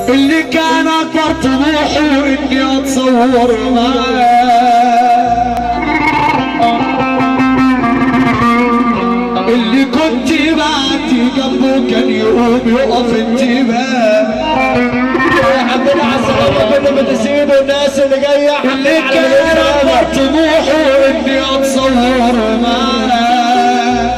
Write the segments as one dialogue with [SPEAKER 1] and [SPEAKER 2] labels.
[SPEAKER 1] اللي كان اكبر طموحه اني اتصور معاه اللي كنت بعدي جنبه كان يقوم يقف انتباه
[SPEAKER 2] يا حبيبي على السلامة كنا بنسيب الناس اللي جاية
[SPEAKER 1] اللي كان اكبر طموحه اني اتصور معاه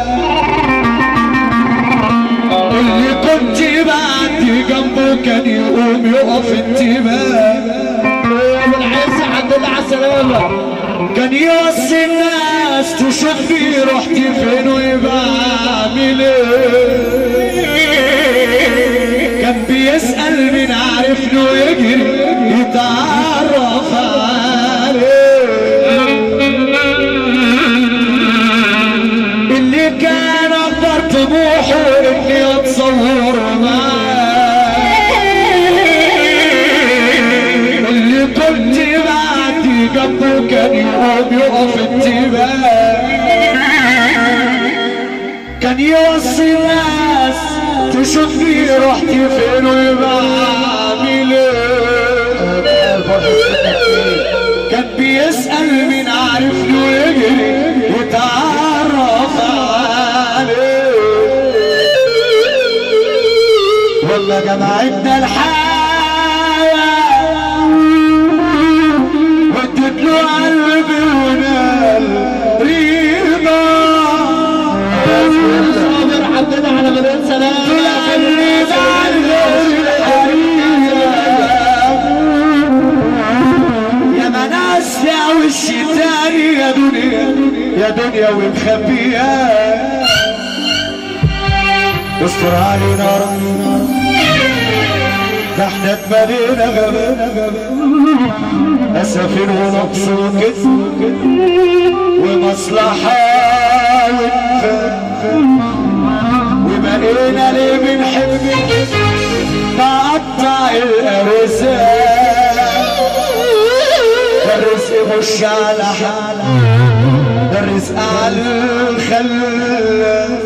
[SPEAKER 1] اللي كنت بعدي جنبه كان يقوم يقف انتباه
[SPEAKER 2] يا ابو العز الحمد لله على السلامة
[SPEAKER 1] كان يوصي الناس تشوف في رحتي فين ويبقى عامل ايه كان بيسأل مين عارف له يجري يتعرف عليه اللي كان اكبر طموحه اني اتصور معاه اللي كنت بعدي جنبه كان يقوم يقف انتباه كان يوصي الناس تشوف في رحتي فين ويبقى عامل ايه كان بيسأل مين عارف له يجري يتعرف عليه والله جمعتنا الحياة ودت له قلبي ونال رضا
[SPEAKER 2] صابر حبيبي على مليون سلامة
[SPEAKER 1] قلبي يا مناس يا وش تاني يا دنيا يا دنيا ومخبية استر علينا ربنا ده احنا اتملينا غبا اسافر ونقص وكذب ومصلحة وانفاق وبقينا ليه بنحب نقطع الارزاق ده الرزق مش على حال ده الرزق على الخلاق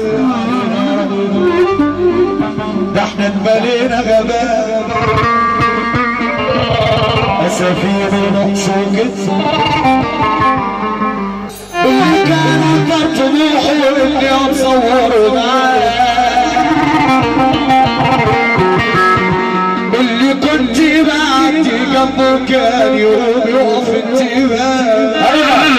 [SPEAKER 1] ده احنا اتملينا غباء اسافير ونقص وكذب اللي كان اكبر طموحي اني اتصور معاه اللي كنت بعدي جنبه كان يقوم يقف انتباه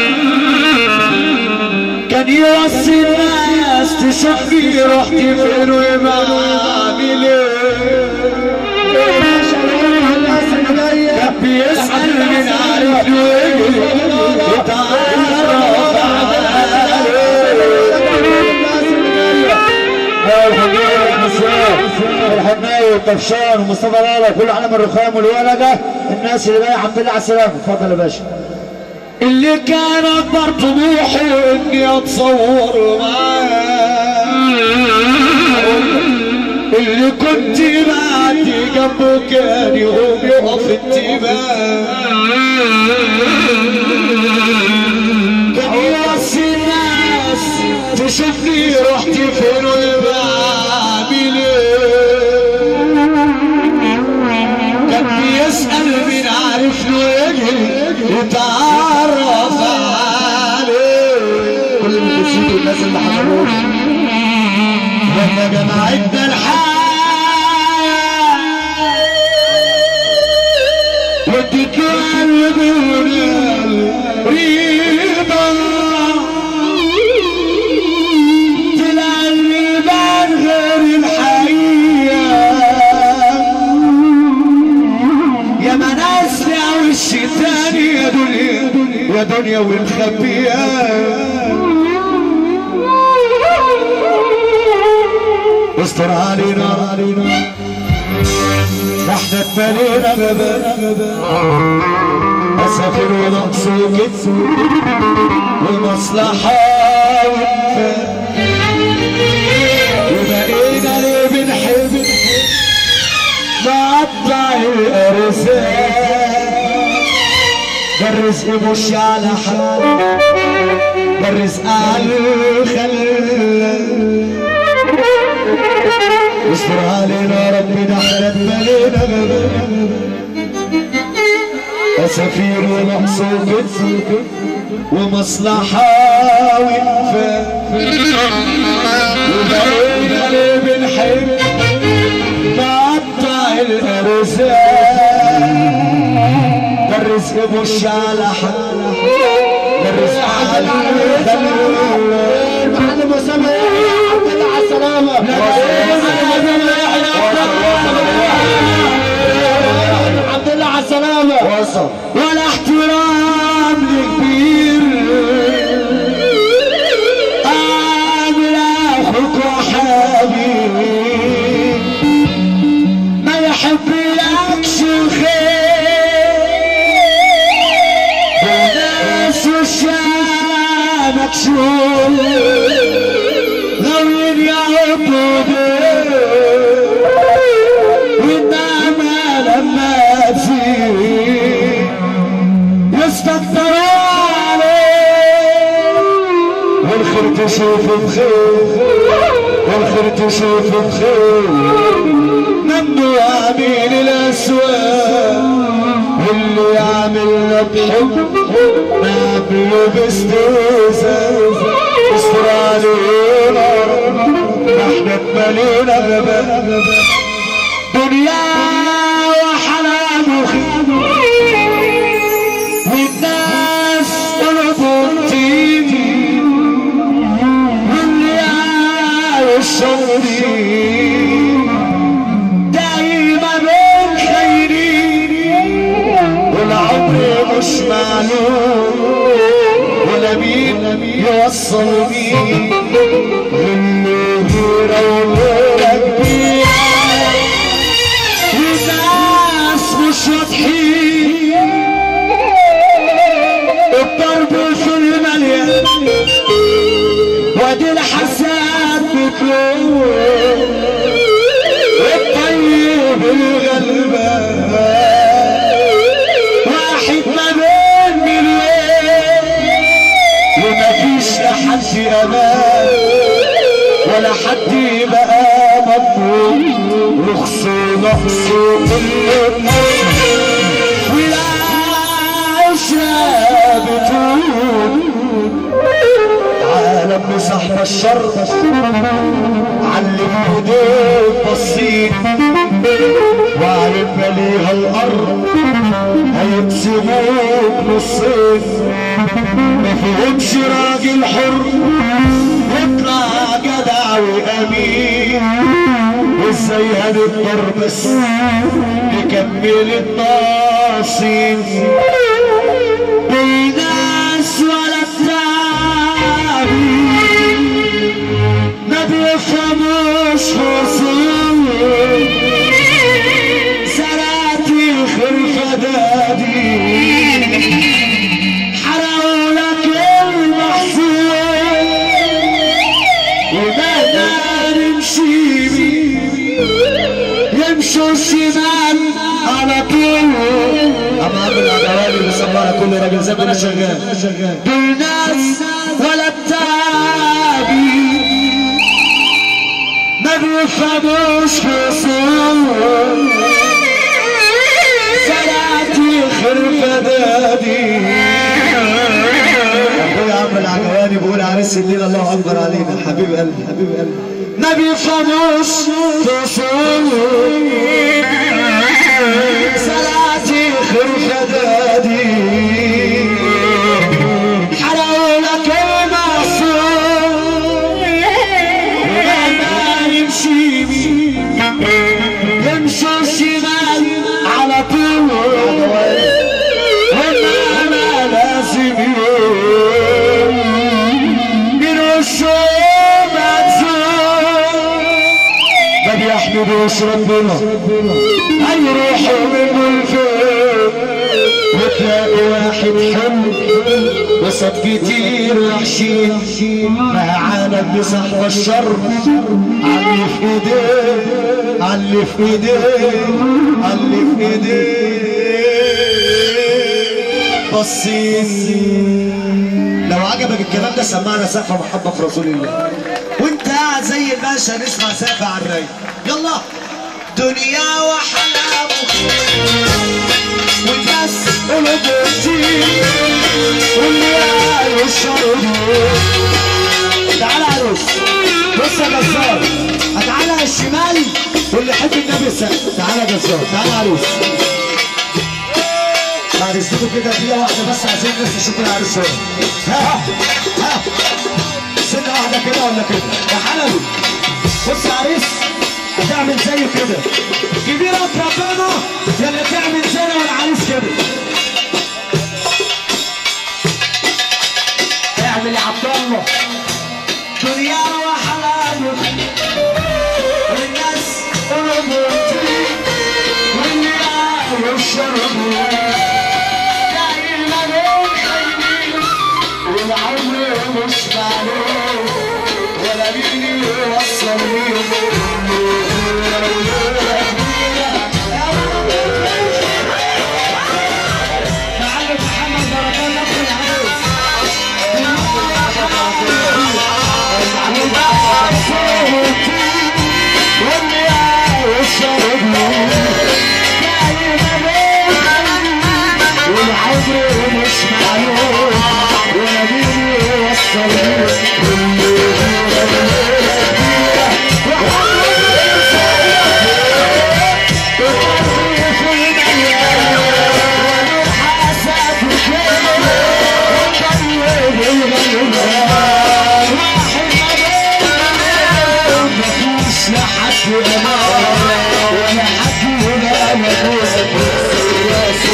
[SPEAKER 1] كان يوصي الناس تشوف في رحتي فين ويبقى عامل ايه كان بيسأل من عارف له يجري يتعرف
[SPEAKER 3] الحناوي والطفشان ومصطفى لالا وكل علم الرخام والولدة الناس اللي جايه الحمد لله على السلامة اتفضل يا باشا
[SPEAKER 1] اللي كان اكبر طموحي اني اتصور معاه اللي كنت بعدي جنبه كان يقوم يقف انتباه كان يوصي الناس تشوفني رحتي فين ويبقى عامل ايه كان بيسأل مين عارف له يجري يتعرف عليه
[SPEAKER 3] كل المدرسين والناس اللي حضروه
[SPEAKER 1] لما جمعتنا الحياة وديت له قلبي ونال رضا طلع البان غير الحقيقة يا مناس يا وش تاني يا دنيا يا دنيا والخبيئة استر علينا علينا احنا اتملينا غباء اسافر ونقص وكذب ومصلحة وانفاق وبقينا ليه بنحب نقطع الارزاق ده الرزق مش على حال ده الرزق على الخلق استر علينا ربي ده احنا اتملينا غباء غفير ومقصود ومصلحة وانفاق وبقينا ليه بنحب نقطع الارزاق ده الرزق مش على حد ده الرزق على
[SPEAKER 2] المعلم اسامه عبد الله على السلامه عبد الله على السلامه
[SPEAKER 1] وصل ولا احترام لكبير انا اخوك وحبيبي ما يحبلكش الخير والناس وشامك شوف غاويين يعبدوا وإنما لما تزيد يستكثروا عليه والخير تشوف بخير والخير تشوف بخير ممنوع من الأسواق واللي يعمل لك حب ما قبله باستهزاء استر علينا احنا اتملينا غباء دنيا وحرام وخير والناس قلوبهم تيجي واللي عايش شاطرين دايما بالخيرين والعمر مش معلوم ولا مين يوصل مين غنوا غيرة وغيرة كبيرة وناس مش واضحين الضرب في المليان وادي الحساد بتلوم الطيب الغلبان واحد ما بين مليون ومفيش لحد امان ولا حد بقى مضمون رخص ونقص كل ولا عشرة بتقول عالم بصحب الشر علم ايديك بصيت وعلم ليها الارض هيقسموك نصين ما فيهمش راجل حر يطلع جدع وامين وازاي هنقدر بس نكمل الناصين بالناس ولا التعبين ما بيفهموش فصول سراتي خرفة دادي حرقوا لك المحصول ومهما نمشي بيه يمشوا الشمال على طول أما عبد العدواني بيسمعنا كل راجل زي ما أنا شغال بالناس ولا التعبي ما بيفهموش فصول سلاتي خرفة دادي اخويا عم العجواني بيقول عريس الليل الله اكبر علينا حبيب قلبي حبيب قلبي ما بيفهموش فصول سلاتي خرفة دادي حرقوا لك المعصوم ومهما يمشي يمين يمشوا الشمال على طول ومهما لازم يوم من الشوم مكسور ما بيحمدوش ربنا هيروحوا منه الفين وتلاقي واحد حلو وسط كتير وحشين معانا بصحب الشر علي في ايديه علي في ايديه علي في ايديه بصين لو عجبك الكلام ده سمعنا سقف محبة في رسول الله وانت قاعد زي الباشا نسمع سقف على الرايق يلا دنيا وحلاوة والناس قلوبهم واللي يشربني تعالى يا عروس بص يا جزار هتعالى على الشمال واللي يحب النبي يسقف تعالى يا جزار تعالى يا عروس بعد اذنكم كده دقيقة واحدة بس عايزين الناس تشوف العريس هو ها ها سنة واحدة كده ولا كده يا حلبي بص يا عريس هتعمل زيه كده كبيرة ربنا يا اللي تعمل زينا والعريس كده اعمل يا عبد الله دنيا وحلال والناس قلوبهم والنار والشرب دايما خايبين والعمر مش معلوم ولا مين يوصل ليهم معلم محمد بركان نفس العروس والعمر مش معلوم ولا مين يوصل مفيش لا حد امان ولا حد هنا موجود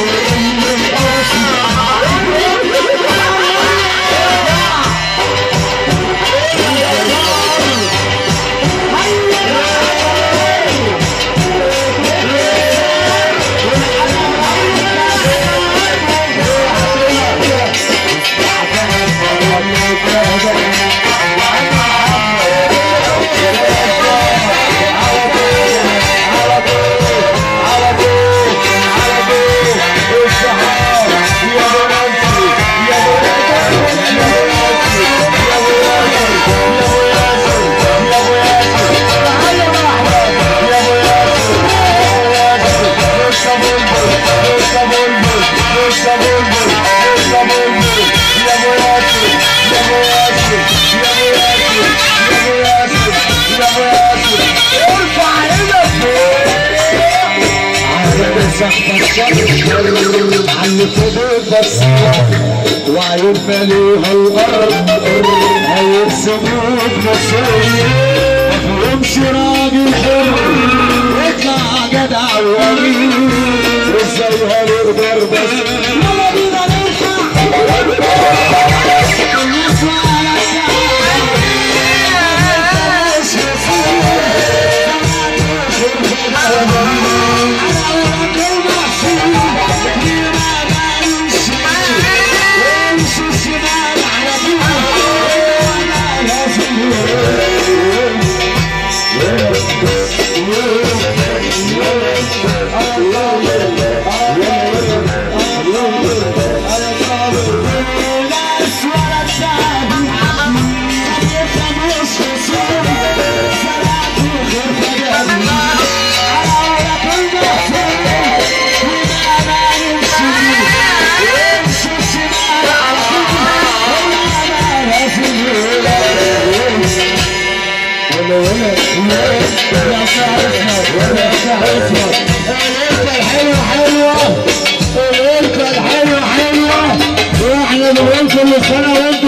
[SPEAKER 3] على فضل بس وعيون ماليها الارض هيرسموك مسؤول مفهومش راجل حر يطلع جدع وامين وازاي هنقدر بس يلا بينا نلحق الحلوة حلوة الورقة الحلوة حلوة واحنا بنقول كل سنة وانت